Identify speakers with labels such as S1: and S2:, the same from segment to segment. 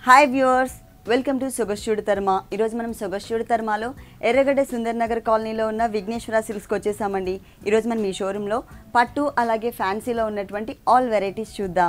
S1: Hi viewers welcome to సొగస్యూడు తర్మ ఈరోజు మనం సొగస్యూడు తర్మాలో ఎర్రగడ్డ సుందర్ నగర్ కాలనీలో ఉన్న విఘ్నేశ్వర సిల్క్స్కి వచ్చేసామండి ఈరోజు మనం ఈ షోరూంలో పట్టు అలాగే ఫ్యాన్సీలో ఉన్నటువంటి ఆల్ వెరైటీస్ చూద్దాం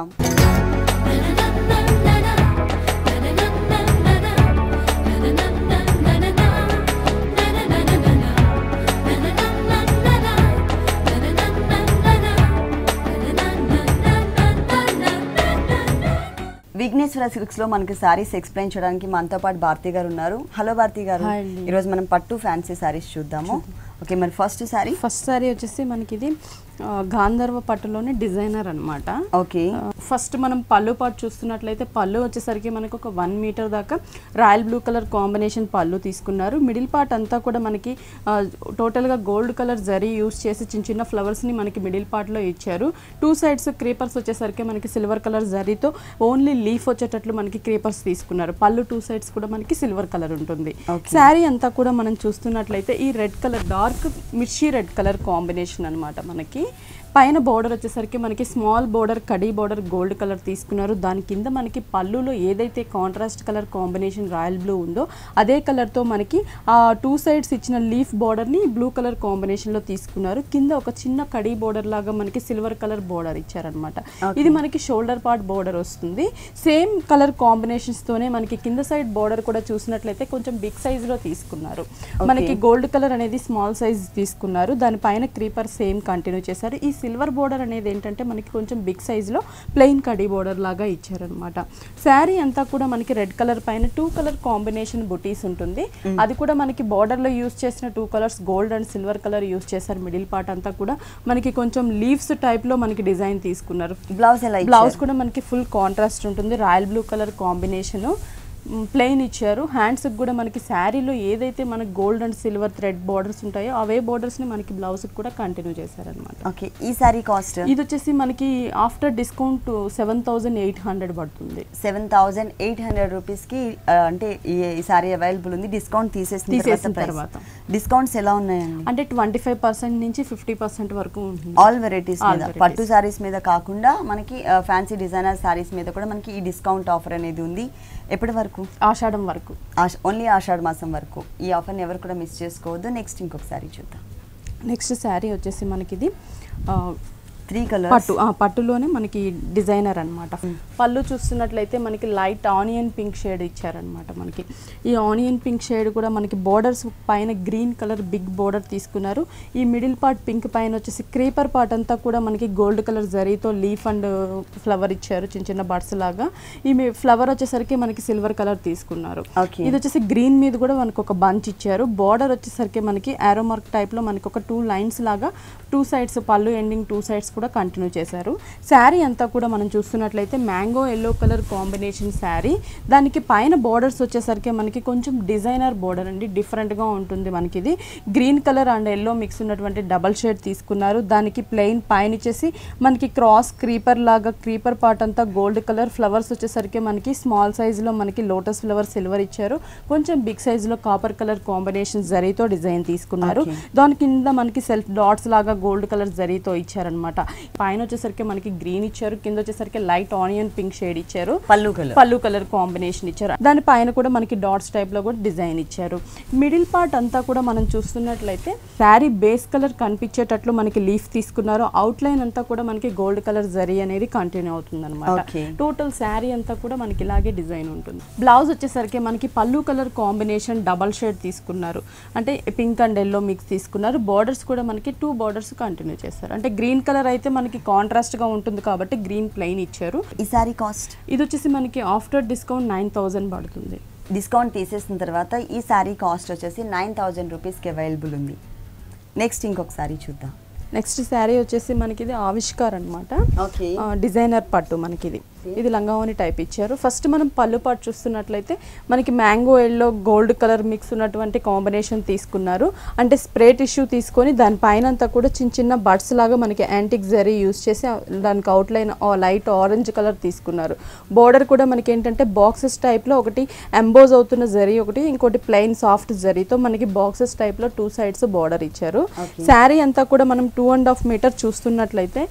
S1: విఘ్నేశ్వర సిల్క్స్లో మనకి సారీస్ ఎక్స్ప్లెయిన్ చేయడానికి మనతో పాటు భారతి గారు ఉన్నారు హలో భారతి గారు
S2: హాయ్ అండి.
S1: ఈరోజు మనం పట్టు ఫ్యాన్సీ సారీస్ చూద్దాము ఓకే మరి ఫస్ట్ సారీ
S2: ఫస్ట్ సారీ వచ్చేసి మనకి ఇది ఆ, గాంధర్వ పట్టులోని డిజైనర్ అనమాట
S1: ఓకే
S2: ఫస్ట్ మనం పళ్ళు పాటు చూస్తున్నట్లయితే పళ్ళు వచ్చేసరికి మనకు ఒక వన్ మీటర్ దాకా రాయల్ బ్లూ కలర్ కాంబినేషన్ పళ్ళు తీసుకున్నారు మిడిల్ పార్ట్ అంతా కూడా మనకి ఆ, టోటల్గా గోల్డ్ కలర్ జరీ యూస్ చేసి చిన్న చిన్న ఫ్లవర్స్ని మనకి మిడిల్ పార్ట్లో ఇచ్చారు టూ సైడ్స్ క్రీపర్స్ వచ్చేసరికి మనకి సిల్వర్ కలర్ జరీతో ఓన్లీ లీఫ్ వచ్చేటట్లు మనకి క్రీపర్స్ తీసుకున్నారు పళ్ళు టూ సైడ్స్ కూడా మనకి సిల్వర్ కలర్ ఉంటుంది
S1: Okay.
S2: శారీ అంతా కూడా మనం చూస్తున్నట్లయితే ఈ రెడ్ కలర్ డార్క్ మిర్చి రెడ్ కలర్ కాంబినేషన్ అన్నమాట మనకి పైన బోర్డర్ వచ్చేసరికి మనకి స్మాల్ బోర్డర్ కడీ బోర్డర్ గోల్డ్ కలర్ తీసుకున్నారు దాని కింద మనకి పళ్ళులో ఏదైతే contrast colour combination royal blue ఉందో అదే కలర్తో మనకి ఆ టూ సైడ్స్ ఇచ్చిన లీఫ్ బోర్డర్ని బ్లూ కలర్ కాంబినేషన్లో తీసుకున్నారు కింద ఒక చిన్న కడీ బోర్డర్ లాగా మనకి సిల్వర్ కలర్ బోర్డర్ ఇచ్చారనమాట ఇది మనకి షోల్డర్ పార్ట్ బోర్డర్ వస్తుంది సేమ్ కలర్ కాంబినేషన్స్ తోనే మనకి కింద సైడ్ బోర్డర్ కూడా చూసినట్లయితే కొంచెం బిగ్ సైజ్ లో తీసుకున్నారు మనకి గోల్డ్ కలర్ అనేది స్మాల్ సైజ్ తీసుకున్నారు దానిపైన క్రీపర్ సేమ్ కంటిన్యూ చేశారు ఈ సిల్వర్ బోర్డర్ అనేది ఏంటంటే మనకి కొంచెం బిగ్ సైజ్ లో ప్లెయిన్ కడీ బోర్డర్ లాగా ఇచ్చారనమాట శారీ అంతా కూడా మనకి రెడ్ కలర్ పైన టూ కలర్ కాంబినేషన్ బుటీస్ ఉంటుంది అది కూడా మనకి border లో యూస్ చేసిన two colours gold and silver colour use చేశారు మిడిల్ పార్ట్ అంతా కూడా మనకి కొంచెం లీవ్స్ టైప్ లో మనకి డిజైన్ తీసుకున్నారు
S1: బ్లౌజ్ ఎలా
S2: బ్లౌజ్ కూడా మనకి ఫుల్ కాంట్రాస్ట్ ఉంటుంది royal blue colour combination plain ఇచ్చారు హ్యాండ్స్ కూడా మనకి శారీలో ఏదైతే మనకి gold and silver thread borders ఉంటాయో అవే బార్డర్స్ ని మనకి బ్లౌజ్ కూడా కంటిన్యూ చేశారనమాట
S1: ఓకే ఈ సారీ కాస్ట్
S2: ఇది వచ్చేసి మనకి after discount seven thousand eight hundred పడుతుంది
S1: సెవెన్ థౌజండ్ ఎయిట్ హండ్రెడ్ రూపీస్కి అంటే ఈ ఈ సారీ అవైలబుల్ ఉంది డిస్కౌంట్ తీసేసిన
S2: తీసేసిన
S1: తర్వాత
S2: తర్వాత.
S1: డిస్కౌంట్స్ ఎలా ఉన్నాయండి
S2: అంటే ట్వంటీ ఫైవ్ పర్సెంట్ నుంచి ఫిఫ్టీ పర్సెంట్ వరకు ఉంటుంది
S1: ఆల్ వెరైటీస్
S2: All
S1: మీద
S2: varieties.
S1: పట్టు సారీస్ మీద కాకుండా మనకి ఫ్యాన్సీ డిజైనర్ సారీస్ మీద కూడా మనకి ఈ డిస్కౌంట్ ఆఫర్ అనేది ఉంది ఎప్పటి వరకు
S2: ఆషాఢం వరకు
S1: ఓన్లీ ఆషాఢ మాసం వరకు ఈ ఆఫర్ని ఎవరు కూడా మిస్ చేసుకోవద్దు నెక్స్ట్ ఇంకొక సారీ చూద్దాం
S2: నెక్స్ట్ శారీ వచ్చేసి మనకి ఇది ఆ,
S1: త్రీ కలర్స్
S2: పట్టు ఆ, పట్టులోనే మనకి డిజైనర్ అన్నమాట పళ్ళు చూస్తున్నట్లయితే మనకి లైట్ ఆనియన్ పింక్ షేడ్ ఇచ్చారనమాట మనకి ఈ ఆనియన్ పింక్ షేడ్ కూడా మనకి బోర్డర్స్ పైన గ్రీన్ కలర్ బిగ్ బోర్డర్ తీసుకున్నారు ఈ మిడిల్ పార్ట్ పింక్ పైన వచ్చేసి క్రీపర్ పార్ట్ అంతా కూడా మనకి గోల్డ్ కలర్ జరీతో లీఫ్ అండ్ ఫ్లవర్ ఇచ్చారు చిన్న చిన్న బడ్స్ లాగా ఈ ఫ్లవర్ వచ్చేసరికి మనకి సిల్వర్ కలర్ తీసుకున్నారు
S1: Okay.
S2: ఇది వచ్చేసి గ్రీన్ మీద కూడా మనకు ఒక బంచ్ ఇచ్చారు బార్డర్ వచ్చేసరికి మనకి ఆరో మార్క్ టైప్ లో మనకి ఒక టూ లైన్స్ లాగా టూ సైడ్స్ పళ్ళు ఎండింగ్ టూ సైడ్స్ కూడా కంటిన్యూ చేశారు శారీ అంతా కూడా మనం చూస్తున్నట్లయితే mango yellow colour combination sari దానికి పైన బార్డర్స్ వచ్చేసరికి మనకి కొంచెం డిజైనర్ బార్డర్ అండి different గా ఉంటుంది మనకి ఇది green colour and yellow mix ఉన్నటువంటి డబల్ షేడ్ తీసుకున్నారు దానికి ప్లెయిన్ పైన వచ్చేసి మనకి క్రాస్ క్రీపర్ లాగా క్రీపర్ పార్ట్ అంతా గోల్డ్ కలర్ ఫ్లవర్స్ వచ్చేసరికి మనకి స్మాల్ లో మనకి లోటస్ ఫ్లవర్ సిల్వర్ ఇచ్చారు కొంచెం బిగ్ లో కాపర్ కలర్ కాంబినేషన్ జరీతో డిజైన్ తీసుకున్నారు
S1: Okay.
S2: దాని కింద మనకి సెల్ఫ్ డాట్స్ లాగా గోల్డ్ కలర్ జరీతో ఇచ్చారనమాట పైన వచ్చేసరికి మనకి గ్రీన్ ఇచ్చారు కింద వచ్చేసరికి లైట్ ఆనియన్ పింక్ షేడ్ ఇచ్చారు
S1: పళ్ళు కలర్
S2: పళ్ళు కలర్ కాంబినేషన్ ఇచ్చారు దాని పైన కూడా మనకి డాట్స్ టైప్ లో కూడా డిజైన్ ఇచ్చారు మిడిల్ పార్ట్ అంతా కూడా మనం చూస్తున్నట్లయితే శారీ బేస్ కలర్ కనిపించేటట్లు మనకి లీఫ్ తీసుకున్నారు అవుట్ లైన్ అంతా కూడా మనకి గోల్డ్ కలర్ జరీ అనేది కంటిన్యూ అవుతుంది అనమాట
S1: Okay.
S2: టోటల్ శారీ అంతా కూడా మనకి ఇలాగే డిజైన్ ఉంటుంది బ్లౌజ్ వచ్చేసరికి మనకి పళ్ళు కలర్ కాంబినేషన్ డబల్ షేడ్ తీసుకున్నారు అంటే పింక్ అండ్ ఎల్లో మిక్స్ తీసుకున్నారు బార్డర్స్ కూడా మనకి టూ బార్డర్స్ కంటిన్యూ చేస్తారు అంటే గ్రీన్ కలర్ అయితే మనకి కాంట్రాస్ట్ గా ఉంటుంది కాబట్టి గ్రీన్ ప్లెయిన్ ఇచ్చారు
S1: ఈ సారీ కాస్ట్
S2: ఇది వచ్చేసి మనకి ఆఫ్టర్ డిస్కౌంట్ నైన్ థౌజండ్ పడుతుంది
S1: డిస్కౌంట్ తీసేసిన తర్వాత ఈ సారీ కాస్ట్ వచ్చేసి నైన్ థౌజండ్ రూపీస్కి అవైలబుల్ ఉంది నెక్స్ట్ ఇంకొక సారీ చూద్దాం
S2: నెక్స్ట్ శారీ వచ్చేసి మనకి ఇది ఆవిష్కార్ అనమాట
S1: ఓకే
S2: డిజైనర్ పట్టు మనకి ఇది ఇది లంగావని టైప్ ఇచ్చారు ఫస్ట్ మనం పళ్ళు పాటు చూస్తున్నట్లయితే మనకి mango yellow gold colour mix ఉన్నటువంటి కాంబినేషన్ తీసుకున్నారు అంటే స్ప్రే టిష్యూ తీసుకొని దాని పైన అంతా కూడా చిన్న చిన్న బడ్స్ లాగా మనకి యాంటిక్ జరీ యూస్ చేసి దానికి అవుట్లైన్ లైట్ ఆరెంజ్ కలర్ తీసుకున్నారు బోర్డర్ కూడా మనకి ఏంటంటే బాక్సెస్ టైప్లో ఒకటి ఎంబోజ్ అవుతున్న జరీ ఒకటి ఇంకోటి ప్లెయిన్ సాఫ్ట్ జరీతో మనకి బాక్సెస్ టైప్లో టూ సైడ్స్ బార్డర్ ఇచ్చారు
S1: Okay.
S2: శారీ అంతా కూడా మనం టూ అండ్ హాఫ్ మీటర్ చూస్తున్నట్లయితే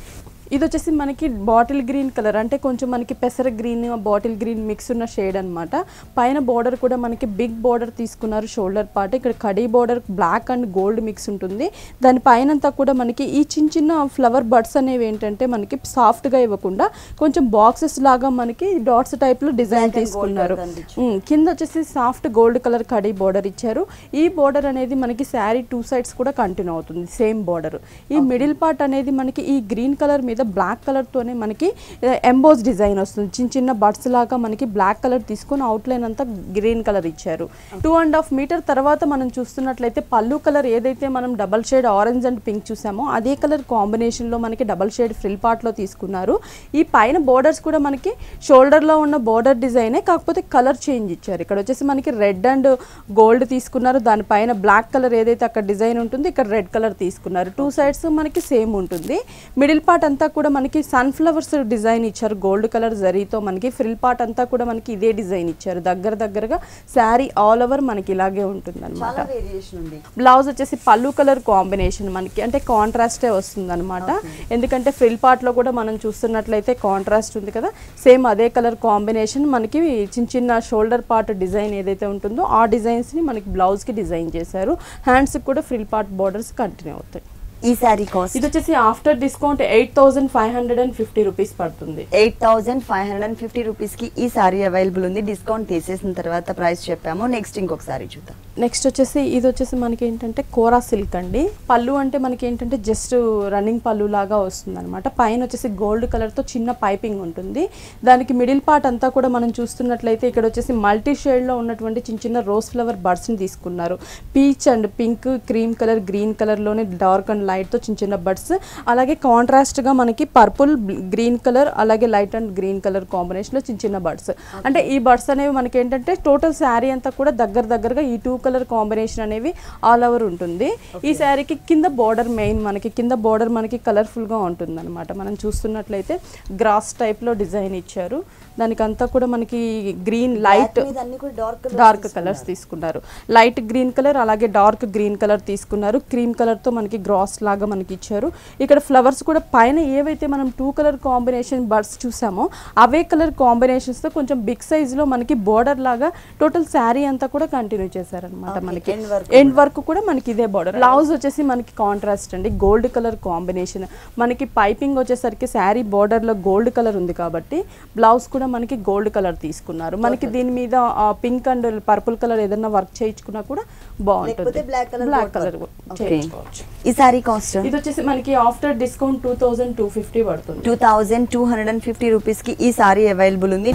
S2: ఇది వచ్చేసి మనకి బాటిల్ గ్రీన్ కలర్ అంటే కొంచెం మనకి పెసర గ్రీన్ బాటిల్ గ్రీన్ మిక్స్ ఉన్న షేడ్ అన్నమాట పైన బోర్డర్ కూడా మనకి బిగ్ బోర్డర్ తీసుకున్నారు షోల్డర్ పార్ట్ ఇక్కడ కడీ border black and gold mix ఉంటుంది దాని పైన అంతా కూడా మనకి ఈ చిన్న చిన్న ఫ్లవర్ బడ్స్ అనేవి ఏంటంటే మనకి సాఫ్ట్గా ఇవ్వకుండా కొంచెం బాక్సెస్ లాగా మనకి డాట్స్ టైప్లో డిజైన్
S1: Black and gold
S2: తీసుకున్నారు
S1: colour కనిపించు.
S2: ఉమ్, కింద వచ్చేసి సాఫ్ట్ గోల్డ్ కలర్ కడీ బోర్డర్ ఇచ్చారు ఈ బోర్డర్ అనేది మనకి శారీ టూ సైడ్స్ కూడా కంటిన్యూ అవుతుంది సేమ్ బోర్డర్ ఈ మిడిల్ పార్ట్ అనేది మనకి ఈ గ్రీన్ కలర్ మీద బ్లాక్ కలర్ తోనే మనకి ఎంబోస్ డిజైన్ వస్తుంది చిన్న చిన్న బడ్స్ లాగా మనకి బ్లాక్ కలర్ తీసుకొని అవుట్లైన్ అంతా గ్రీన్ కలర్ ఇచ్చారు టూ అండ్ హాఫ్ మీటర్ తర్వాత మనం చూస్తున్నట్లయితే పళ్ళు కలర్ ఏదైతే మనం double shade orange and pink చూసామో అదే కలర్ కాంబినేషన్ లో మనకి డబల్ షేడ్ ఫ్రిల్ పార్ట్ లో తీసుకున్నారు ఈ పైన బోర్డర్స్ కూడా మనకి షోల్డర్ లో ఉన్న బోర్డర్ డిజైనే కాకపోతే కలర్ చేంజ్ ఇచ్చారు ఇక్కడ వచ్చేసి మనకి రెడ్ అండ్ గోల్డ్ తీసుకున్నారు దానిపైన బ్లాక్ కలర్ ఏదైతే అక్కడ డిజైన్ ఉంటుంది ఇక్కడ రెడ్ కలర్ తీసుకున్నారు టూ సైడ్స్ మనకి సేమ్ ఉంటుంది మిడిల్ పార్ట్ అంతా కూడా మనకి సన్ఫ్లవర్స్ డిజైన్ ఇచ్చారు గోల్డ్ కలర్ జరీతో మనకి ఫ్రిల్ పార్ట్ అంతా కూడా మనకి ఇదే డిజైన్ ఇచ్చారు దగ్గర దగ్గరగా శారీ ఆల్ ఓవర్ మనకి ఇలాగే ఉంటుంది
S1: చాలా వేరియేషన్ ఉంది
S2: బ్లౌజ్ వచ్చేసి పళ్ళు కలర్ కాంబినేషన్ మనకి అంటే కాంట్రాస్టే వస్తుంది అనమాట ఎందుకంటే ఫ్రిల్ పార్ట్లో కూడా మనం చూస్తున్నట్లయితే కాంట్రాస్ట్ ఉంది కదా సేమ్ అదే కలర్ కాంబినేషన్ మనకి చిన్న చిన్న షోల్డర్ పార్ట్ డిజైన్ ఏదైతే ఉంటుందో ఆ డిజైన్స్ని మనకి బ్లౌజ్కి డిజైన్ చేశారు హ్యాండ్స్కి కూడా ఫ్రిల్ పార్ట్ బార్డర్స్ కంటిన్యూ అవుతాయి
S1: ఈ శారీ కాస్ట్
S2: ఇది వచ్చేసి after discount eight thousand five hundred and fifty rupees పడుతుంది
S1: eight thousand five hundred and fifty రూపీస్కి ఈ సారీ అవైలబుల్ ఉంది డిస్కౌంట్ తీసేసిన తర్వాత ప్రైస్ చెప్పాము నెక్స్ట్ ఇంకొక సారీ చూద్దాం
S2: నెక్స్ట్ వచ్చేసి ఇది వచ్చేసి మనకి ఏంటంటే కోరా సిల్క్ అండి పళ్ళు అంటే మనకి ఏంటంటే జస్ట్ రన్నింగ్ పళ్ళు లాగా వస్తుంది అనమాట పైన వచ్చేసి గోల్డ్ కలర్తో చిన్న పైపింగ్ ఉంటుంది దానికి మిడిల్ పార్ట్ అంతా కూడా మనం చూస్తున్నట్లయితే ఇక్కడ వచ్చేసి మల్టీ షేడ్లో ఉన్నటువంటి చిన్న చిన్న రోజ్ ఫ్లవర్ బర్డ్స్ని తీసుకున్నారు peach and pink cream colour green కలర్లోనే డార్క్ అండ్ లైట్తో చిన్న చిన్న బర్డ్స్ అలాగే కాంట్రాస్ట్గా మనకి పర్పుల్ గ్రీన్ కలర్ అలాగే లైట్ అండ్ గ్రీన్ కలర్ కాంబినేషన్లో చిన్న చిన్న బర్డ్స్ అంటే ఈ బర్డ్స్ అనేవి మనకి ఏంటంటే టోటల్ శారీ అంతా కూడా దగ్గర దగ్గరగా ఈ టూ కలర్ కాంబినేషన్ అనేవి ఆల్ ఓవర్ ఉంటుంది ఈ శారీకి కింద బోర్డర్ మెయిన్ మనకి కింద బోర్డర్ మనకి కలర్ఫుల్గా ఉంటుంది అనమాట మనం చూస్తున్నట్లయితే గ్రాస్ టైప్లో డిజైన్ ఇచ్చారు దానికంతా కూడా మనకి గ్రీన్ లైట్
S1: మీద అన్ని కూడా డార్క్
S2: డార్క్ కలర్స్ తీసుకున్నారు లైట్ గ్రీన్ కలర్ అలాగే డార్క్ గ్రీన్ కలర్ తీసుకున్నారు క్రీమ్ కలర్ తో మనకి గ్రాస్ లాగా మనకి ఇచ్చారు ఇక్కడ ఫ్లవర్స్ కూడా పైన ఏవైతే మనం టూ కలర్ కాంబినేషన్ బర్డ్స్ చూసామో అవే కలర్ కాంబినేషన్స్ తో కొంచెం బిగ్ సైజ్ లో మనకి బోర్డర్ లాగా టోటల్ శారీ అంతా కూడా కంటిన్యూ చేశారనమాట
S1: Okay,
S2: మనకి
S1: end వరకు
S2: ఎండ్ వరకు కూడా మనకి ఇదే బార్డర్ బ్లౌజ్ వచ్చేసి మనకి కాంట్రాస్ట్ అండి గోల్డ్ కలర్ కాంబినేషన్ మనకి పైపింగ్ వచ్చేసరికి శారీ బార్డర్ లో గోల్డ్ కలర్ ఉంది కాబట్టి బ్లౌజ్ కూడా మనకి గోల్డ్ కలర్ తీసుకున్నారు మనకి దీని మీద పింక్ అండ్ పర్పుల్ కలర్ ఏదైనా వర్క్ చేయించుకున్నా కూడా బాగుంటుంది
S1: లేకపోతే black colour
S2: black
S1: board
S2: colour
S1: work. Okay.
S2: చేయించుకోవచ్చు
S1: ఈ సారీ కాస్ట్
S2: ఇది వచ్చేసి మనకి after discount two thousand two fifty పడుతుంది
S1: two thousand two hundred and fifty రూపీస్కి ఈ సారీ అవైలబుల్ ఉంది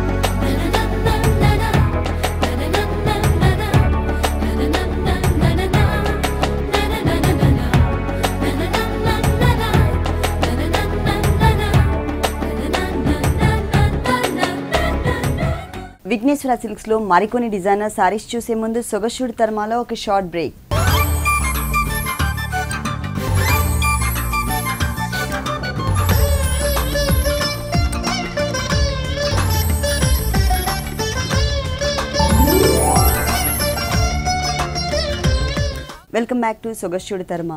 S1: విఘ్నేశ్వర సిల్క్స్లో మరికొన్ని డిజైనర్ సారీస్ చూసే ముందు సొగశుడి తర్మాలో ఒక short break welcome back to సొగశుడి తర్మా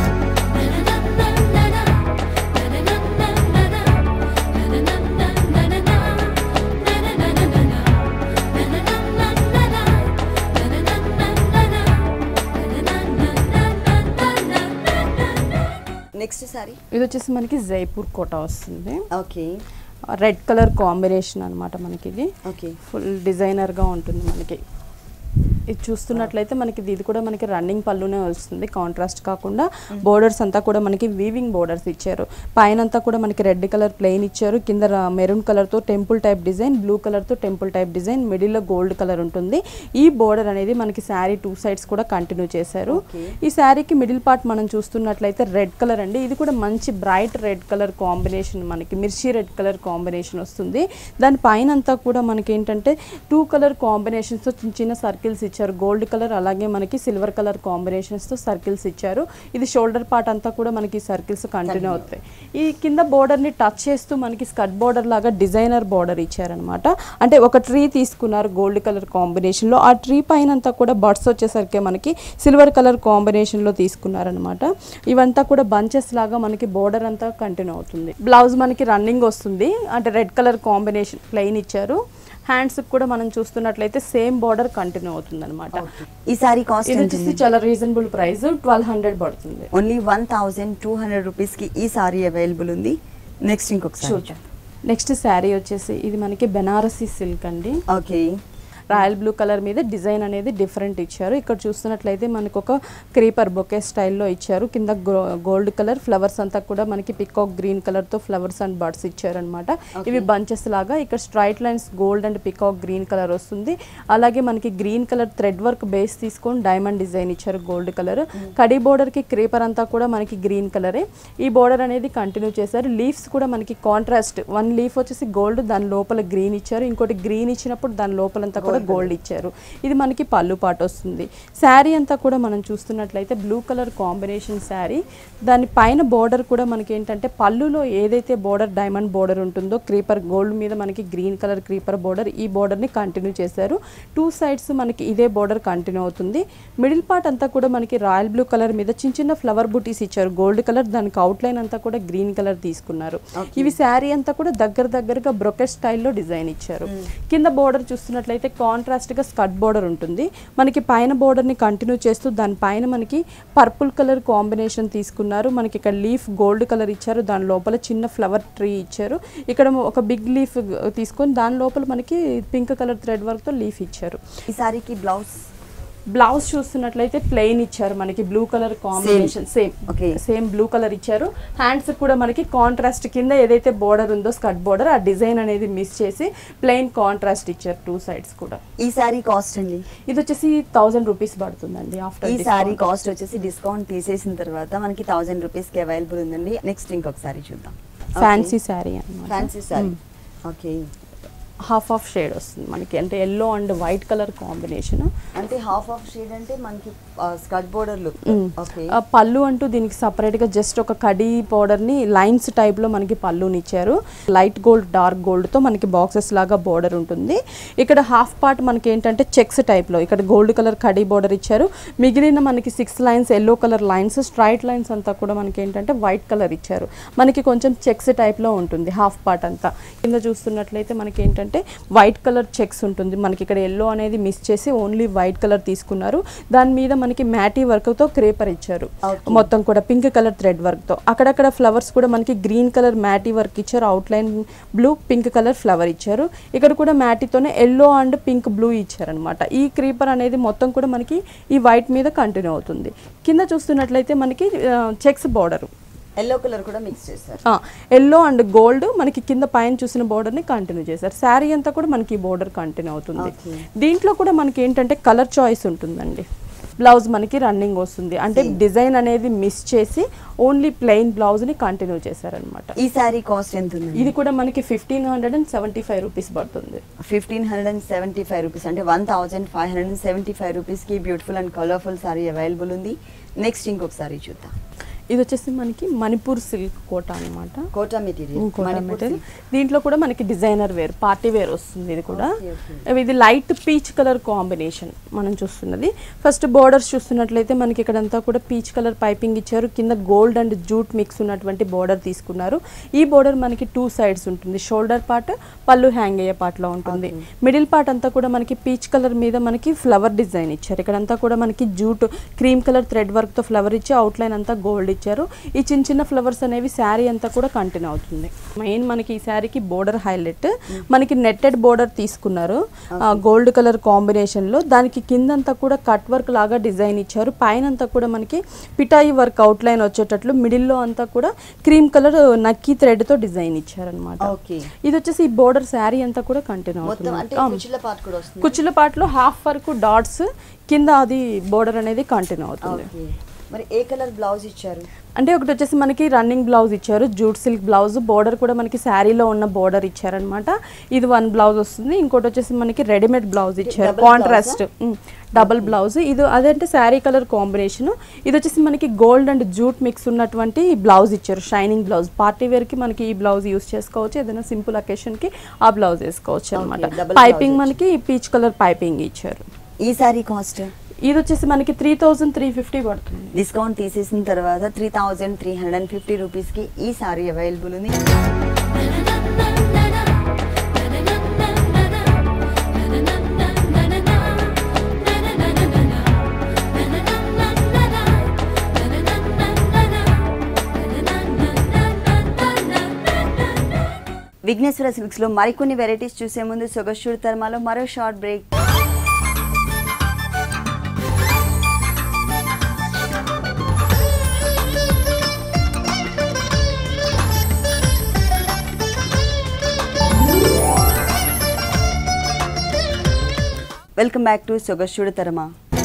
S1: నెక్స్ట్ సారీ
S2: ఇది వచ్చేసి మనకి జైపూర్ కోట వస్తుంది
S1: ఓకే
S2: రెడ్ కలర్ కాంబినేషన్ అన్నమాట మనకి ఇది
S1: ఓకే
S2: ఫుల్ డిజైనర్గా ఉంటుంది మనకి ఇది చూస్తున్నట్లయితే మనకి ఇది ఇది కూడా మనకి రన్నింగ్ పళ్ళునే వస్తుంది కాంట్రాస్ట్ కాకుండా బోర్డర్స్ అంతా కూడా మనకి వీవింగ్ బోర్డర్స్ ఇచ్చారు పైన అంతా కూడా మనకి రెడ్ కలర్ ప్లెయిన్ ఇచ్చారు కింద మెరూన్ కలర్తో టెంపుల్ టైప్ డిజైన్ బ్లూ కలర్తో టెంపుల్ టైప్ డిజైన్ మిడిల్లో గోల్డ్ కలర్ ఉంటుంది ఈ బోర్డర్ అనేది మనకి శారీ టూ సైడ్స్ కూడా కంటిన్యూ చేశారు
S1: Okay.
S2: ఈ శారీకి మిడిల్ పార్ట్ మనం చూస్తున్నట్లయితే రెడ్ కలర్ అండి ఇది కూడా మంచి బ్రైట్ రెడ్ కలర్ కాంబినేషన్ మనకి మిర్చి రెడ్ కలర్ కాంబినేషన్ వస్తుంది దాని పైన అంతా కూడా మనకి ఏంటంటే టూ కలర్ కాంబినేషన్స్తో చిన్న చిన్న సర్కిల్స్ ఇచ్చారు ఇచ్చారు గోల్డ్ కలర్ అలాగే మనకి సిల్వర్ కలర్ కాంబినేషన్స్ తో సర్కిల్స్ ఇచ్చారు ఇది షోల్డర్ పార్ట్ అంతా కూడా మనకి సర్కిల్స్ కంటిన్యూ అవుతాయి ఈ కింద బోర్డర్ ని టచ్ చేస్తూ మనకి స్కర్ట్ బోర్డర్ లాగా డిజైనర్ బోర్డర్ ఇచ్చారనమాట అంటే ఒక ట్రీ తీసుకున్నారు గోల్డ్ కలర్ కాంబినేషన్ లో ఆ ట్రీ పైన అంతా కూడా బర్డ్స్ వచ్చేసరికి మనకి సిల్వర్ కలర్ కాంబినేషన్ లో తీసుకున్నారనమాట ఇవంతా కూడా బంచెస్ లాగా మనకి బోర్డర్ అంతా కంటిన్యూ అవుతుంది బ్లౌజ్ మనకి రన్నింగ్ వస్తుంది అంటే రెడ్ కలర్ కాంబినేషన్ ప్లెయిన్ ఇచ్చారు హ్యాండ్స్ కూడా మనం చూస్తున్నట్లయితే సేమ్ బార్డర్ కంటిన్యూ అవుతుంది అనమాట
S1: ఈ సారీ కాస్ట్
S2: ఇది వచ్చేసి చాలా రీజనబుల్ ప్రైస్ ట్వెల్వ్ హండ్రెడ్ పడుతుంది
S1: only one thousand two hundred రూపీస్కి ఈ సారీ అవైలబుల్ ఉంది నెక్స్ట్ ఇంకొకసారి
S2: చూద్దాం నెక్స్ట్ శారీ వచ్చేసి ఇది మనకి బెనారసీ సిల్క్ అండి
S1: ఓకే
S2: రాయల్ బ్లూ కలర్ మీద డిజైన్ అనేది డిఫరెంట్ ఇచ్చారు ఇక్కడ చూస్తున్నట్లయితే మనకు ఒక క్రీపర్ బొకే స్టైల్లో ఇచ్చారు కింద గోల్డ్ కలర్ ఫ్లవర్స్ అంతా కూడా మనకి పికాక్ గ్రీన్ కలర్ తో ఫ్లవర్స్ అండ్ బర్డ్స్ ఇచ్చారనమాట ఇవి బంచెస్ లాగా ఇక్కడ straight lines gold and peacock green colour వస్తుంది అలాగే మనకి green colour thread work base తీసుకొని డైమండ్ డిజైన్ ఇచ్చారు గోల్డ్ కలర్ కడి బోర్డర్ కి క్రీపర్ అంతా కూడా మనకి గ్రీన్ కలరే ఈ బోర్డర్ అనేది కంటిన్యూ చేశారు లీవ్స్ కూడా మనకి కాంట్రాస్ట్ వన్ లీఫ్ వచ్చేసి గోల్డ్ దాని లోపల గ్రీన్ ఇచ్చారు ఇంకోటి గ్రీన్ ఇచ్చినప్పుడు దాని లోపలంతా కూడా గోల్డ్ ఇచ్చారు ఇది మనకి పళ్ళు పాట వస్తుంది శారీ అంతా కూడా మనం చూస్తున్నట్లయితే బ్లూ కలర్ కాంబినేషన్ శారీ దాని పైన బోర్డర్ కూడా మనకి ఏంటంటే పళ్ళులో ఏదైతే బోర్డర్ డైమండ్ బోర్డర్ ఉంటుందో క్రీపర్ గోల్డ్ మీద మనకి గ్రీన్ కలర్ క్రీపర్ బోర్డర్ ఈ బోర్డర్ని కంటిన్యూ చేశారు టూ సైడ్స్ మనకి ఇదే బోర్డర్ కంటిన్యూ అవుతుంది మిడిల్ పార్ట్ అంతా కూడా మనకి రాయల్ బ్లూ కలర్ మీద చిన్న చిన్న ఫ్లవర్ బుటీస్ ఇచ్చారు గోల్డ్ కలర్ దానికి అవుట్లైన్ అంతా కూడా గ్రీన్ కలర్ తీసుకున్నారు ఇవి శారీ అంతా కూడా దగ్గర దగ్గరగా బ్రొకెట్ స్టైల్లో డిజైన్ ఇచ్చారు కింద బోర్డర్ చూస్తున్నట్లయితే కాంట్రాస్ట్ గా స్కర్ట్ బోర్డర్ ఉంటుంది మనకి పైన బోర్డర్ ని కంటిన్యూ చేస్తూ దాని పైన మనకి పర్పుల్ కలర్ కాంబినేషన్ తీసుకున్నారు మనకి ఇక్కడ లీఫ్ గోల్డ్ కలర్ ఇచ్చారు దాని లోపల చిన్న ఫ్లవర్ ట్రీ ఇచ్చారు ఇక్కడ ఒక బిగ్ లీఫ్ తీసుకొని దాని లోపల మనకి పింక్ కలర్ థ్రెడ్ వర్క్ తో లీఫ్ ఇచ్చారు
S1: ఈ సారీకి బ్లౌజ్
S2: బ్లౌజ్ చూస్తున్నట్లయితే ప్లెయిన్ ఇచ్చారు మనకి blue colour combination same
S1: Okay.
S2: Same blue colour ఇచ్చారు హ్యాండ్స్ కూడా మనకి కాంట్రాస్ట్ కింద ఏదైతే బోర్డర్ ఉందో స్కర్ట్ బోర్డర్ ఆ డిజైన్ అనేది మిస్ చేసి ప్లెయిన్ కాంట్రాస్ట్ ఇచ్చారు టూ సైడ్స్ కూడా
S1: ఈ సారీ కాస్ట్ అండి
S2: ఇది వచ్చేసి థౌజండ్ రూపీస్ పడుతుందండి ఆఫ్టర్
S1: ఈ సారీ కాస్ట్ వచ్చేసి డిస్కౌంట్ తీసేసిన తర్వాత మనకి థౌసండ్ రూపీస్కి అవైలబుల్ ఉందండి నెక్స్ట్ ఇంకొక సారీ చూద్దాం
S2: ఫ్యాన్సీ శారీ అనమాట
S1: fancy sari okay
S2: half of shade వస్తుంది మనకి అంటే yellow and white colour combination
S1: అంటే హాఫ్ ఆఫ్ షేడ్ అంటే మనకి స్కర్ట్ బోర్డర్ లుక్ ఓకే
S2: పళ్ళు అంటూ దీనికి separate గా జస్ట్ ఒక కడి పౌడర్ ని లైన్స్ టైప్ లో మనకి పళ్ళుని ఇచ్చారు లైట్ గోల్డ్ డార్క్ గోల్డ్ తో మనకి బాక్సెస్ లాగా బోర్డర్ ఉంటుంది ఇక్కడ హాఫ్ పార్ట్ మనకి ఏంటంటే చెక్స్ టైప్ లో ఇక్కడ గోల్డ్ కలర్ కడి బోర్డర్ ఇచ్చారు మిగిలిన మనకి six lines yellow colour lines straight lines అంతా కూడా మనకి ఏంటంటే వైట్ కలర్ ఇచ్చారు మనకి కొంచెం చెక్స్ టైప్ లో ఉంటుంది హాఫ్ పార్ట్ అంతా కింద చూస్తున్నట్లయితే మనకి ఏంటంటే వైట్ కలర్ చెక్స్ ఉంటుంది మనకి ఇక్కడ ఎల్లో అనేది మిస్ చేసి ఓన్లీ వైట్ కలర్ తీసుకున్నారు దాని మీద మనకి మ్యాటీ వర్క్ తో క్రేపర్ ఇచ్చారు
S1: Okay.
S2: మొత్తం కూడా పింక్ కలర్ థ్రెడ్ వర్క్ తో అక్కడక్కడ ఫ్లవర్స్ కూడా మనకి గ్రీన్ కలర్ మ్యాటీ వర్క్ ఇచ్చారు outline blue pink colour flower ఇచ్చారు ఇక్కడ కూడా మ్యాటీతోనే ఎల్లో అండ్ పింక్ బ్లూ ఇచ్చారనమాట ఈ క్రీపర్ అనేది మొత్తం కూడా మనకి ఈ వైట్ మీద కంటిన్యూ అవుతుంది కింద చూస్తున్నట్లయితే మనకి చెక్స్ బార్డర్
S1: ఎల్లో కలర్ కూడా మిక్స్ చేస్తారు
S2: ఎల్లో అండ్ గోల్డ్ మనకి కింద పైన చూసిన border ని కంటిన్యూ చేశారు శారీ అంతా కూడా మనకి ఈ బోర్డర్ కంటిన్యూ అవుతుంది
S1: Okay.
S2: దీంట్లో కూడా మనకి ఏంటంటే కలర్ చాయిస్ ఉంటుందండి బ్లౌజ్ మనకి రన్నింగ్ వస్తుంది అంటే డిజైన్ అనేది మిస్ చేసి ఓన్లీ ప్లెయిన్ బ్లౌజ్ ని కంటిన్యూ చేశారనమాట
S1: ఈ సారీ కాస్ట్ ఎంత ఉందండి
S2: ఇది కూడా మనకి fifteen hundred and seventy five rupees పడుతుంది
S1: fifteen hundred and seventy five rupees అంటే one thousand five hundred and seventy five రూపీస్కి beautiful and colourful sari available ఉంది నెక్స్ట్ ఇంకొక సారీ చూద్దాం
S2: ఇది వచ్చేసి మనకి మణిపూర్ సిల్క్ కోట అనమాట
S1: కోటా మెటీరియల్
S2: కోటా మెటీరియల్ దీంట్లో కూడా మనకి డిజైనర్ వేర్ పార్టీ వేర్ వస్తుంది ఇది కూడా
S1: Okay, okay.
S2: ఇది లైట్ పీచ్ కలర్ కాంబినేషన్ మనం చూస్తున్నది ఫస్ట్ బోర్డర్స్ చూస్తున్నట్లయితే మనకి ఇక్కడంతా కూడా పీచ్ కలర్ పైపింగ్ ఇచ్చారు కింద గోల్డ్ అండ్ జూట్ మిక్స్ ఉన్నటువంటి బోర్డర్ తీసుకున్నారు ఈ బోర్డర్ మనకి టూ సైడ్స్ ఉంటుంది షోల్డర్ పార్ట్ పళ్ళు హ్యాంగ్ అయ్యే part లో ఉంటుంది మిడిల్ పార్ట్ అంతా కూడా మనకి పీచ్ కలర్ మీద మనకి ఫ్లవర్ డిజైన్ ఇచ్చారు ఇక్కడంతా కూడా మనకి jute cream colour thread work తో ఫ్లవర్ ఇచ్చి అవుట్లైన్ అంతా గోల్డ్ ఇచ్చారు ఈ చిన్న చిన్న ఫ్లవర్స్ అనేవి శారీ అంతా కూడా కంటిన్యూ అవుతుంది మెయిన్ మనకి ఈ శారీకి బోర్డర్ హైలైట్ మనకి నెట్టెడ్ బోర్డర్ తీసుకున్నారు గోల్డ్ కలర్ కాంబినేషన్ లో దానికి కిందంతా కూడా కట్ వర్క్ లాగా డిజైన్ ఇచ్చారు పైన అంతా కూడా మనకి పిటాయి వర్క్ అవుట్లైన్ వచ్చేటట్లు మిడిల్ లో అంతా కూడా క్రీమ్ కలర్ నక్కీ థ్రెడ్ తో డిజైన్ ఇచ్చారనమాట
S1: ఓకే
S2: ఇది వచ్చేసి ఈ బోర్డర్ శారీ అంతా కూడా కంటిన్యూ
S1: మొత్తం అంటే
S2: అవుతుంది
S1: కుచ్చుల పార్ట్ కూడా వస్తుంది
S2: కుచ్చుల పాటలో హాఫ్ వరకు డాట్స్ కింద అది బోర్డర్ అనేది కంటిన్యూ అవుతుంది
S1: ఓకే మరి ఏ కలర్ బ్లౌజ్ ఇచ్చారు
S2: అంటే ఒకటి వచ్చేసి మనకి రన్నింగ్ బ్లౌజ్ ఇచ్చారు జూట్ సిల్క్ బ్లౌజ్ బోర్డర్ కూడా మనకి శారీలో ఉన్న బోర్డర్ ఇచ్చారనమాట ఇది వన్ బ్లౌజ్ వస్తుంది ఇంకోటి వచ్చేసి మనకి రెడీమేడ్ బ్లౌజ్ ఇచ్చారు
S1: double
S2: కాంట్రాస్ట్ డబల్ బ్లౌజ్ ఇది అదంటే శారీ కలర్ కాంబినేషన్ ఇది వచ్చేసి మనకి గోల్డ్ అండ్ జూట్ మిక్స్ ఉన్నటువంటి బ్లౌజ్ ఇచ్చారు షైనింగ్ బ్లౌజ్ పార్టీ వేర్ కి మనకి ఈ బ్లౌజ్ యూస్ చేసుకోవచ్చు ఏదైనా సింపుల్ అకేషన్ కి ఆ బ్లౌజ్ వేసుకోవచ్చు అనమాట
S1: double
S2: పైపింగ్
S1: blouse
S2: మనకి పీచ్ కలర్ పైపింగ్ ఇచ్చారు
S1: ఈ సారీ కాస్ట్
S2: ఇది వచ్చేసి మనకి త్రీ థౌజండ్ త్రీ ఫిఫ్టీ పడుతుంది
S1: డిస్కౌంట్ తీసేసిన తర్వాత three thousand three hundred and fifty రూపీస్కి ఈ సారీ అవైలబుల్ ఉంది విఘ్నేశ్వర సిల్క్స్లో మరికొన్ని వెరైటీస్ చూసే ముందు సొగశూర్ తర్మాలో మరో short break welcome back to సొగశూడు తరమా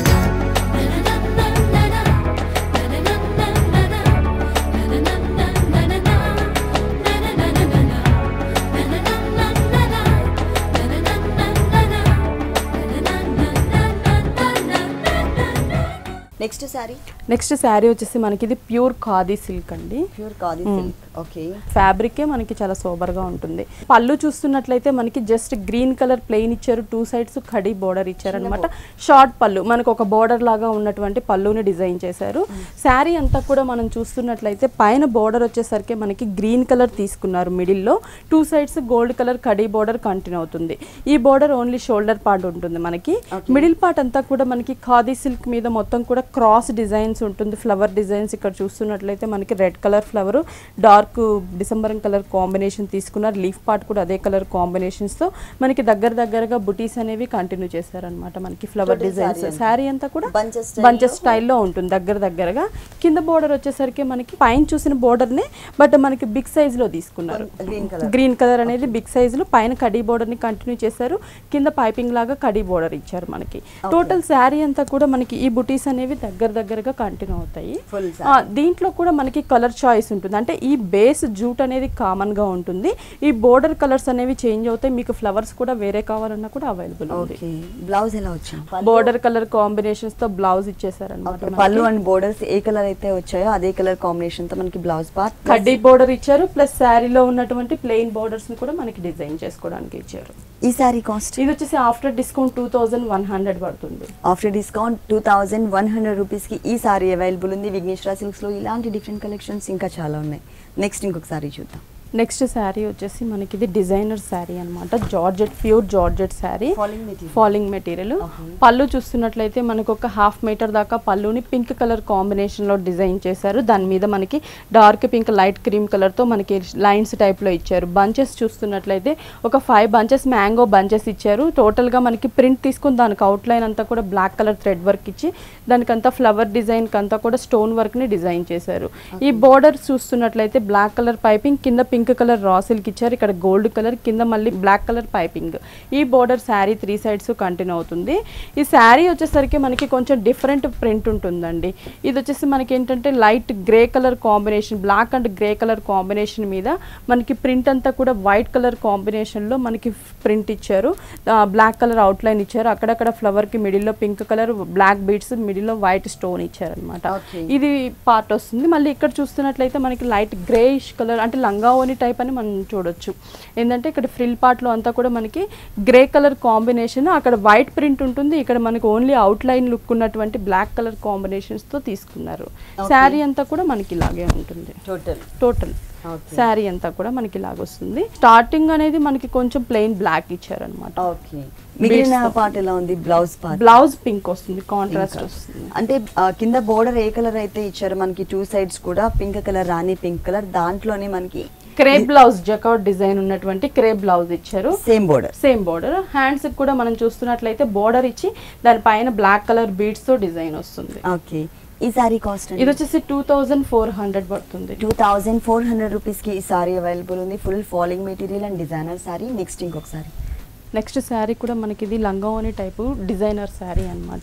S1: నెక్స్ట్ సారీ
S2: నెక్స్ట్ శారీ వచ్చేసి మనకి ఇది ప్యూర్ ఖాదీ సిల్క్ అండి
S1: ప్యూర్ కాది సిల్క్ ఓకే
S2: ఫ్యాబ్రికే మనకి చాలా సోబర్గా ఉంటుంది పళ్ళు చూస్తున్నట్లయితే మనకి జస్ట్ గ్రీన్ కలర్ ప్లెయిన్ ఇచ్చారు టూ సైడ్స్ ఖడీ బోర్డర్ ఇచ్చారనమాట షార్ట్ పళ్ళు మనకు ఒక బోర్డర్ లాగా ఉన్నటువంటి పళ్ళుని డిజైన్ చేశారు శారీ అంతా కూడా మనం చూస్తున్నట్లయితే పైన బోర్డర్ వచ్చేసరికి మనకి గ్రీన్ కలర్ తీసుకున్నారు మిడిల్లో టూ సైడ్స్ గోల్డ్ కలర్ కడీ బోర్డర్ కంటిన్యూ అవుతుంది ఈ బోర్డర్ ఓన్లీ షోల్డర్ పార్ట్ ఉంటుంది మనకి మిడిల్ పార్ట్ అంతా కూడా మనకి ఖాదీ సిల్క్ మీద మొత్తం కూడా క్రాస్ డిజైన్స్ ఉంటుంది ఫ్లవర్ డిజైన్స్ ఇక్కడ చూస్తున్నట్లయితే మనకి red colour flower dark December colour combination తీసుకున్నారు లీఫ్ పార్ట్ కూడా అదే కలర్ కాంబినేషన్స్ తో మనకి దగ్గర దగ్గరగా బుటీస్ అనేవి కంటిన్యూ చేశారనమాట మనకి ఫ్లవర్
S1: Total
S2: డిజైన్స్
S1: saree అంతా.
S2: శారీ అంతా కూడా
S1: Bunches style
S2: బంచెస్ స్టైల్లో ఉంటుంది దగ్గర దగ్గరగా కింద బోర్డర్ వచ్చేసరికి మనకి పైన చూసిన border నే బట్ మనకి బిగ్ సైజ్ లో తీసుకున్నారు
S1: గ్రీన్ కలర్
S2: గ్రీన్ కలర్ అనేది బిగ్ సైజ్ లో పైన కడీ బోర్డర్ ని కంటిన్యూ చేశారు కింద పైపింగ్ లాగా కడీ బోర్డర్ ఇచ్చారు మనకి టోటల్ శారీ అంతా కూడా మనకి ఈ బుటీస్ అనేవి దగ్గర దగ్గరగా కంటిన్యూ అవుతాయి
S1: ఫుల్
S2: ఆ, దీంట్లో కూడా మనకి కలర్ చాయిస్ ఉంటుంది అంటే ఈ బేస్ జూట్ అనేది కామన్ గా ఉంటుంది ఈ బోర్డర్ కలర్స్ అనేవి చేంజ్ అవుతాయి మీకు ఫ్లవర్స్ కూడా వేరే కావాలన్నా కూడా అవైలబుల్ ఉంది
S1: ఓకే బ్లౌజ్ ఎలా వచ్చింది
S2: బోర్డర్ కలర్ కాంబినేషన్స్ తో బ్లౌజ్ ఇచ్చేసారనమాట
S1: Okay, పళ్ళు అండ్ బోర్డర్స్ ఏ కలర్ అయితే వచ్చాయో అదే కలర్ కాంబినేషన్ తో మనకి బ్లౌజ్ పార్ట్
S2: కడ్డీ బోర్డర్ ఇచ్చారు ప్లస్ శారీలో ఉన్నటువంటి ప్లెయిన్ బోర్డర్స్ ని కూడా మనకి డిజైన్ చేసుకోవడానికి ఇచ్చారు
S1: ఈ సారీ కాస్ట్
S2: ఇది వచ్చేసి after discount two thousand one hundred పడుతుంది
S1: after discount two thousand one hundred రూపీస్కి ఈ సారీ అవైలబుల్ ఉంది విఘ్నేశ్వర సిల్క్స్లో ఇలాంటి డిఫరెంట్ కలెక్షన్స్ ఇంకా చాలా ఉన్నాయి నెక్స్ట్ ఇంకొక సారీ చూద్దాం
S2: నెక్స్ట్ శారీ వచ్చేసి మనకి ఇది డిజైనర్ శారీ అన్నమాట georgette pure georgette sari
S1: Falling material.
S2: Falling material
S1: Okay.
S2: Pallu చూస్తున్నట్లయితే మనకు ఒక హాఫ్ మీటర్ దాకా పళ్ళుని పింక్ కలర్ కాంబినేషన్ లో డిజైన్ చేశారు దాని మీద మనకి dark pink light cream colour తో మనకి లైన్స్ టైప్ లో ఇచ్చారు బంచెస్ చూస్తున్నట్లయితే ఒక ఫైవ్ బంచెస్ మ్యాంగో బంచెస్ ఇచ్చారు టోటల్ గా మనకి ప్రింట్ తీసుకుని దానికి అవుట్ లైన్ అంతా కూడా బ్లాక్ కలర్ థ్రెడ్ వర్క్ ఇచ్చి దానికంతా ఫ్లవర్ డిజైన్ అంతా కూడా స్టోన్ వర్క్ ని డిజైన్ చేశారు ఈ బోర్డర్ చూస్తున్నట్లయితే బ్లాక్ కలర్ పైపింగ్ కింద పింక్ కలర్ రా సిల్క్ ఇచ్చారు ఇక్కడ గోల్డ్ కలర్ కింద మళ్ళీ బ్లాక్ కలర్ పైపింగ్ ఈ border sari three sides continue అవుతుంది ఈ శారీ వచ్చేసరికి మనకి కొంచెం డిఫరెంట్ ప్రింట్ ఉంటుందండి ఇది వచ్చేసి మనకి ఏంటంటే light grey colour combination black and grey colour combination మీద మనకి ప్రింట్ అంతా కూడా వైట్ కలర్ కాంబినేషన్లో మనకి ప్రింట్ ఇచ్చారు బ్లాక్ కలర్ అవుట్లైన్ ఇచ్చారు అక్కడక్కడ ఫ్లవర్కి మిడిల్లో పింక్ కలర్ బ్లాక్ బీడ్స్ మిడిల్లో వైట్ స్టోన్ ఇచ్చారనమాట
S1: Okay.
S2: ఇది పార్ట్ వస్తుంది మళ్ళీ ఇక్కడ చూస్తున్నట్లయితే మనకి లైట్ గ్రేయిష్ కలర్ అంటే లంగావోని టైప్ అని మనం చూడొచ్చు ఏంటంటే ఇక్కడ ఫ్రిల్ పార్ట్లో అంతా కూడా మనకి గ్రే కలర్ కాంబినేషన్ అక్కడ వైట్ ప్రింట్ ఉంటుంది ఇక్కడ మనకి ఓన్లీ అవుట్ లైన్ లుక్ ఉన్నటువంటి బ్లాక్ కలర్ కాంబినేషన్స్ తో తీసుకున్నారు
S1: Okay.
S2: శారీ అంతా కూడా మనకి ఇలాగే ఉంటుంది
S1: టోటల్
S2: టోటల్
S1: Okay.
S2: శారీ అంతా కూడా మనకి ఇలాగ వస్తుంది స్టార్టింగ్ అనేది మనకి కొంచెం ప్లెయిన్ బ్లాక్ ఇచ్చారనమాట
S1: ఓకే మిగిలిన
S2: Beads తో.
S1: పార్ట్ ఎలా ఉంది బ్లౌజ్ పార్ట్
S2: బ్లౌజ్ పింక్ వస్తుంది కాంట్రాస్ట్ వస్తుంది
S1: అంటే ఆ, కింద బోర్డర్ ఏ కలర్ అయితే ఇచ్చారో మనకి టూ సైడ్స్ కూడా పింక్ కలర్ రాణి పింక్ కలర్ దాంట్లోనే మనకి
S2: క్రేప్ బ్లౌజ్ జకౌట్ డిజైన్ ఉన్నటువంటి క్రేప్ బ్లౌజ్ ఇచ్చారు
S1: same border
S2: same border hands కూడా మనం చూస్తున్నట్లయితే బోర్డర్ ఇచ్చి దానిపైన బ్లాక్ కలర్ బీడ్స్ తో డిజైన్ వస్తుంది
S1: ఓకే ఈ సారీ కాస్ట్
S2: ఇది వచ్చేసి టూ థౌజండ్ ఫోర్ హండ్రెడ్ పడుతుంది
S1: టూ థౌజండ్ ఫోర్ హండ్రెడ్ రూపీస్కి ఈ సారీ అవైలబుల్ ఉంది full falling material and designer sari next ఇంకొక సారీ
S2: నెక్స్ట్ శారీ కూడా మనకి ఇది లంగావోని టైపు డిజైనర్ శారీ అన్నమాట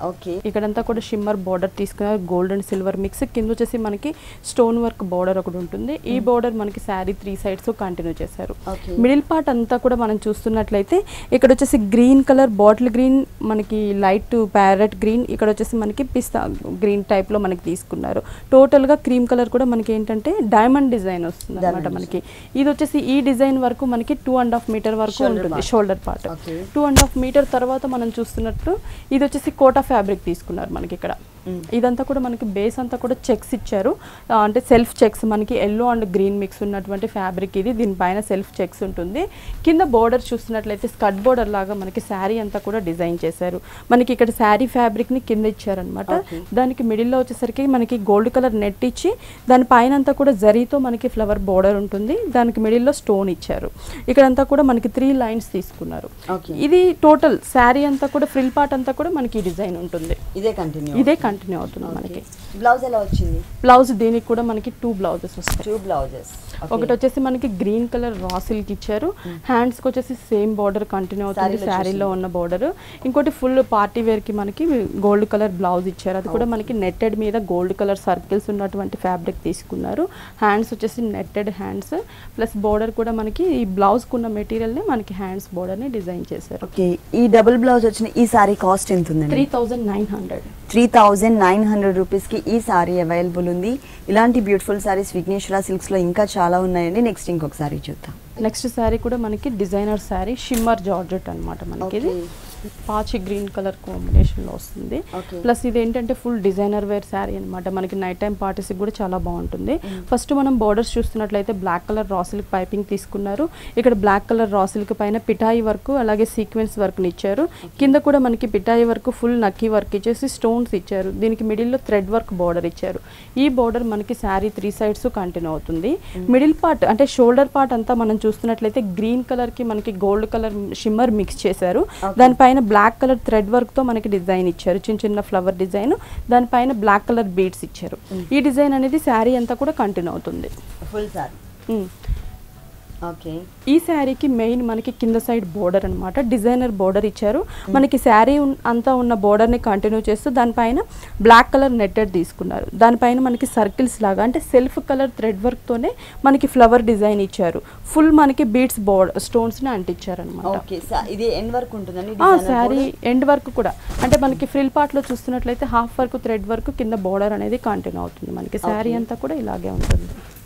S1: ఓకే
S2: ఇక్కడంతా కూడా షిమ్మర్ బార్డర్ తీసుకున్నారు గోల్డ్ అండ్ సిల్వర్ మిక్స్ కింద వచ్చేసి మనకి స్టోన్ వర్క్ బార్డర్ ఒకటి ఉంటుంది ఈ బార్డర్ మనకి శారీ త్రీ సైడ్స్ కంటిన్యూ చేశారు
S1: Okay.
S2: మిడిల్ పార్ట్ అంతా కూడా మనం చూస్తున్నట్లయితే ఇక్కడ వచ్చేసి గ్రీన్ కలర్ బాటిల్ గ్రీన్ మనకి లైట్ ప్యారెట్ గ్రీన్ ఇక్కడ వచ్చేసి మనకి పిస్తా గ్రీన్ టైప్ లో మనకి తీసుకున్నారు టోటల్ గా క్రీమ్ కలర్ కూడా మనకి ఏంటంటే డైమండ్ డిజైన్ వస్తుంది అనమాట
S1: Diamond
S2: మనకి ఇది వచ్చేసి ఈ డిజైన్ వరకు మనకి టూ అండ్ హాఫ్ మీటర్ వరకు
S1: Shoulder
S2: ఉంటుంది
S1: part.
S2: Shoulder part
S1: Okay.
S2: Two and half metre తర్వాత మనం చూస్తున్నట్టు ఇది వచ్చేసి కోటా ఫ్యాబ్రిక్ తీసుకున్నారు మనకి ఇక్కడ ఇదంతా కూడా మనకి బేస్ అంతా కూడా చెక్స్ ఇచ్చారు ఆ, అంటే సెల్ఫ్ చెక్స్ మనకి ఎల్లో అండ్ గ్రీన్ మిక్స్ ఉన్నటువంటి ఫ్యాబ్రిక్ ఇది దీనిపైన సెల్ఫ్ చెక్స్ ఉంటుంది కింద బోర్డర్ చూస్తున్నట్లయితే స్కట్ బోర్డర్ లాగా మనకి శారీ అంతా కూడా డిజైన్ చేశారు మనకి ఇక్కడ శారీ ఫ్యాబ్రిక్ ని కింద ఇచ్చారనమాట
S1: Okay.
S2: దానికి మిడిల్లో వచ్చేసరికి మనకి గోల్డ్ కలర్ నెట్ ఇచ్చి దాని పైన అంతా కూడా జరీతో మనకి ఫ్లవర్ బోర్డర్ ఉంటుంది దానికి మిడిల్లో స్టోన్ ఇచ్చారు ఇక్కడంతా కూడా మనకి త్రీ లైన్స్ తీసుకున్నారు
S1: ఓకే
S2: ఇది టోటల్ శారీ అంతా కూడా ఫ్రిల్ పార్ట్ అంతా కూడా మనకి ఈ డిజైన్ ఉంటుంది
S1: ఇదే కంటిన్యూ
S2: ఇదే కంటిన్యూ అవుతుంది మనకి
S1: బ్లౌజ్ ఎలా వచ్చింది
S2: బ్లౌజ్ దీనికి కూడా మనకి టూ బ్లౌజెస్ వస్తాయి
S1: టూ బ్లౌజెస్
S2: ఒకటి వచ్చేసి మనకి గ్రీన్ కలర్ రా సిల్క్ ఇచ్చారు హ్యాండ్స్ కి వచ్చేసి సేమ్ బార్డర్ కంటిన్యూ అవుతుంది
S1: Saree లో
S2: శారీలో ఉన్న బార్డర్ ఇంకోటి ఫుల్ పార్టీ వేర్ కి మనకి గోల్డ్ కలర్ బ్లౌజ్ ఇచ్చారు అది కూడా మనకి నెట్టెడ్ మీద గోల్డ్ కలర్ సర్కిల్స్ ఉన్నటువంటి ఫ్యాబ్రిక్ తీసుకున్నారు హ్యాండ్స్ వచ్చేసి నెట్టెడ్ హ్యాండ్స్ ప్లస్ బార్డర్ కూడా మనకి ఈ బ్లౌజ్ కున్న మెటీరియల్ ని మనకి హ్యాండ్స్ బార్డర్ ని డిజైన్ చేశారు
S1: ఓకే ఈ డబుల్ బ్లౌజ్ వచ్చిన ఈ సారీ కాస్ట్ ఎంత ఉందండి
S2: three thousand nine hundred
S1: three thousand nine hundred రూపీస్కి ఈ సారీ అవైలబుల్ ఉంది ఇలాంటి బ్యూటిఫుల్ సారీస్ విఘ్నేశ్వర సిల్క్స్లో ఇంకా చాలా ఉన్నాయండి నెక్స్ట్ ఇంకొక సారీ చూద్దాం
S2: నెక్స్ట్ శారీ కూడా మనకి డిజైనర్ శారీ షిమ్మర్ జార్జెట్ అన్నమాట మనకి ఇది పాచి గ్రీన్ కలర్ కాంబినేషన్ లో వస్తుంది
S1: Okay.
S2: ప్లస్ ఇది ఏంటంటే ఫుల్ డిజైనర్ వేర్ శారీ అన్నమాట మనకి నైట్ టైం పార్టీస్ కూడా చాలా బాగుంటుంది ఫస్ట్ మనం బోర్డర్స్ చూస్తున్నట్లయితే బ్లాక్ కలర్ రాసిల్క్ పైపింగ్ తీసుకున్నారు ఇక్కడ బ్లాక్ కలర్ రాసిల్క్ పైన పిఠాయి వర్క్ అలాగే సీక్వెన్స్ వర్క్ ఇచ్చారు కింద కూడా మనకి పిఠాయి వర్క్ ఫుల్ నక్కీ వర్క్ ఇచ్చేసి స్టోన్స్ ఇచ్చారు దీనికి మిడిల్లో థ్రెడ్ వర్క్ బార్డర్ ఇచ్చారు ఈ బార్డర్ మనకి శారీ త్రీ సైడ్స్ కంటిన్యూ అవుతుంది మిడిల్ పార్ట్ అంటే షోల్డర్ పార్ట్ అంతా మనం చూస్తున్నట్లయితే గ్రీన్ కలర్ కి మనకి గోల్డ్ కలర్ షిమ్మర్ మిక్స్ చేశారు దానిపైన బ్లాక్ కలర్ థ్రెడ్ వర్క్ తో మనకి డిజైన్ ఇచ్చారు చిన్న చిన్న ఫ్లవర్ డిజైన్ దానిపైన బ్లాక్ కలర్ బీడ్స్ ఇచ్చారు ఈ డిజైన్ అనేది శారీ అంతా కూడా కంటిన్యూ అవుతుంది
S1: ఫుల్ సారీ
S2: ఉమ్.
S1: ఓకే
S2: ఈ శారీకి మెయిన్ మనకి కింద సైడ్ బోర్డర్ అన్నమాట డిజైనర్ బోర్డర్ ఇచ్చారు మనకి శారీ ఉన్- అంతా ఉన్న బోర్డర్ని కంటిన్యూ చేస్తూ దానిపైన బ్లాక్ కలర్ నెట్టెడ్ తీసుకున్నారు దానిపైన మనకి సర్కిల్స్ లాగా అంటే సెల్ఫ్ కలర్ థ్రెడ్ వర్క్తోనే మనకి ఫ్లవర్ డిజైన్ ఇచ్చారు ఫుల్ మనకి బీడ్స్ బోర్డ్ స్టోన్స్ని అంటించారు అనమాట
S1: ఓకే ఇది ఎండ్ వర్క్ ఉంటుందండి
S2: ఆ
S1: designer
S2: sari
S1: border?
S2: End work కూడా అంటే మనకి ఫ్రిల్ పార్ట్ లో చూస్తున్నట్లయితే హాఫ్ వర్క్ థ్రెడ్ వర్క్ కింద బోర్డర్ అనేది కంటిన్యూ అవుతుంది మనకి శారీ
S1: Okay.
S2: అంతా కూడా ఇలాగే ఉంటుంది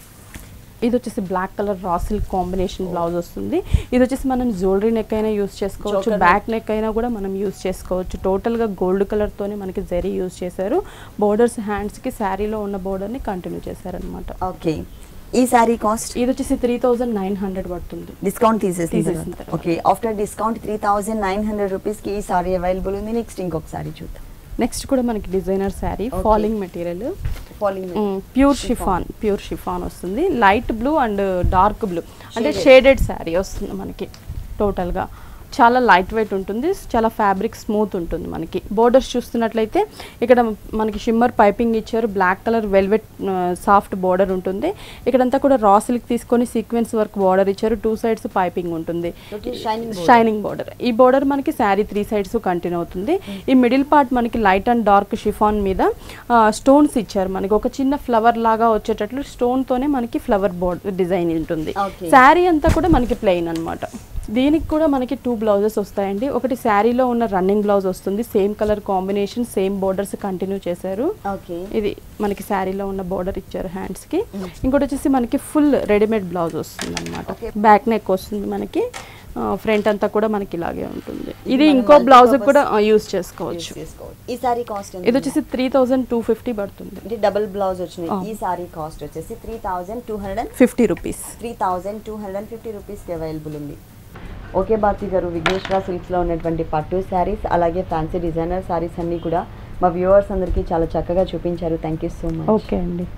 S2: ఇది వచ్చేసి black colour raw silk combination blouse వస్తుంది ఇది వచ్చేసి మనం జ్యువెలరీ నెక్ అయినా యూస్ చేసుకోవచ్చు
S1: Choker
S2: బ్యాక్ నెక్ అయినా కూడా మనం యూస్ చేసుకోవచ్చు టోటల్ గా గోల్డ్ కలర్ తోనే మనకి జరీ యూస్ చేశారు బోర్డర్స్ హ్యాండ్స్ కి శారీలో ఉన్న బోర్డర్ ని కంటిన్యూ చేశారనమాట
S1: ఓకే ఈ సారీ కాస్ట్
S2: ఇది వచ్చేసి త్రీ థౌజండ్ నైన్ హండ్రెడ్ పడుతుంది
S1: డిస్కౌంట్ తీసేసిన
S2: తీసేసిన
S1: తర్వాత
S2: తర్వాత.
S1: Okay after discount three thousand nine hundred రూపీస్కి ఈ సారీ అవైలబుల్ ఉంది నెక్స్ట్ ఇంకొక సారీ చూద్దాం
S2: నెక్స్ట్ కూడా మనకి designer sari
S1: Okay.
S2: Falling material
S1: falling
S2: pure chiffon pure chiffon వస్తుంది light blue and dark blue అంటే
S1: Shaded.
S2: షేడెడ్ శారీ వస్తుంది మనకి టోటల్గా చాలా లైట్ వెయిట్ ఉంటుంది చాలా ఫ్యాబ్రిక్ స్మూత్ ఉంటుంది మనకి బోర్డర్స్ చూస్తున్నట్లయితే ఇక్కడ మనకి షిమ్మర్ పైపింగ్ ఇచ్చారు black colour velvet soft border ఉంటుంది ఇక్కడంతా కూడా రా సిల్క్ తీసుకొని సీక్వెన్స్ వర్క్ బోర్డర్ ఇచ్చారు టూ సైడ్స్ పైపింగ్ ఉంటుంది
S1: షైనింగ్
S2: షైనింగ్ బోర్డర్ ఈ బోర్డర్ మనకి శారీ త్రీ సైడ్స్ కంటిన్యూ అవుతుంది ఈ మిడిల్ పార్ట్ మనకి లైట్ అండ్ డార్క్ షిఫాన్ మీద స్టోన్స్ ఇచ్చారు మనకి ఒక చిన్న ఫ్లవర్ లాగా వచ్చేటట్లు స్టోన్ తోనే మనకి ఫ్లవర్ బోర్డ్ డిజైన్ ఉంటుంది
S1: Okay.
S2: శారీ అంతా కూడా మనకి ప్లెయిన్ అన్నమాట దీనికి కూడా మనకి టూ బ్లౌజెస్ వస్తాయండి ఒకటి శారీలో ఉన్న రన్నింగ్ బ్లౌజ్ వస్తుంది same colour combination same borders continue చేశారు
S1: ఓకే
S2: ఇది మనకి శారీలో ఉన్న బోర్డర్ ఇచ్చారు హ్యాండ్స్ కి ఇంకోటి వచ్చేసి మనకి ఫుల్ రెడీమేడ్ బ్లౌజ్ వస్తుంది అనమాట
S1: Okay.
S2: బ్యాక్ నెక్ వస్తుంది మనకి ఫ్రంట్ అంతా కూడా మనకి ఇలాగే ఉంటుంది ఇది
S1: మనం
S2: ఇంకో
S1: multi
S2: బ్లౌజ్
S1: purpose
S2: కూడా యూస్ చేసుకోవచ్చు
S1: ఈ సారీ కాస్ట్
S2: ఇది వచ్చేసి త్రీ థౌజండ్ టూ ఫిఫ్టీ పడుతుంది
S1: అంటే డబుల్ బ్లౌజ్ వచ్చినాయి
S2: ఆ.
S1: ఈ సారీ కాస్ట్ వచ్చేసి three thousand two hundred and
S2: fifty rupees
S1: three thousand two hundred and fifty రూపీస్కి అవైలబుల్ ఉంది ఓకే భారతి గారు విఘ్నేశ్వర సిల్క్స్లో ఉన్నటువంటి పట్టు శారీస్ అలాగే ఫ్యాన్సీ డిజైనర్ శారీస్ అన్నీ కూడా మా వ్యూవర్స్ అందరికీ చాలా చక్కగా చూపించారు thank you so much
S2: okay అండి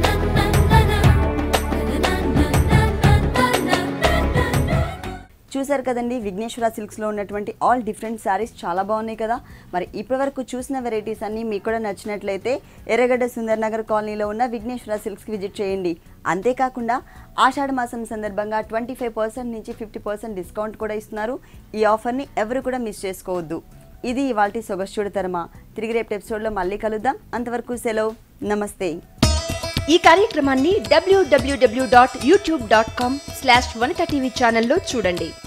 S1: చూసారు చూసారు కదండి విఘ్నేశ్వర సిల్క్స్లో ఉన్నటువంటి ఆల్ డిఫరెంట్ శారీస్ చాలా బాగున్నాయి కదా మరి ఇప్పటివరకు చూసిన వెరైటీస్ అన్నీ మీకు కూడా నచ్చినట్లయితే ఎర్రగడ్డ సుందర్ నగర్ కాలనీలో ఉన్న విఘ్నేశ్వర సిల్క్స్కి విజిట్ చేయండి అంతేకాకుండా ఆషాఢ మాసం సందర్భంగా ట్వంటీ ఫైవ్ పర్సెంట్ నుంచి ఫిఫ్టీ పర్సెంట్ డిస్కౌంట్ కూడా ఇస్తున్నారు ఈ ఆఫర్ని ఎవరు కూడా మిస్ చేసుకోవద్దు ఇది ఇవాళ సొగస్చుడు తరమ తిరిగి రేపు ఎపిసోడ్లో మళ్ళీ కలుద్దాం అంతవరకు సెలవు నమస్తే
S3: ఈ కార్యక్రమాన్ని WWW dot YouTube dot com slash Vanitha TV ఛానల్లో చూడండి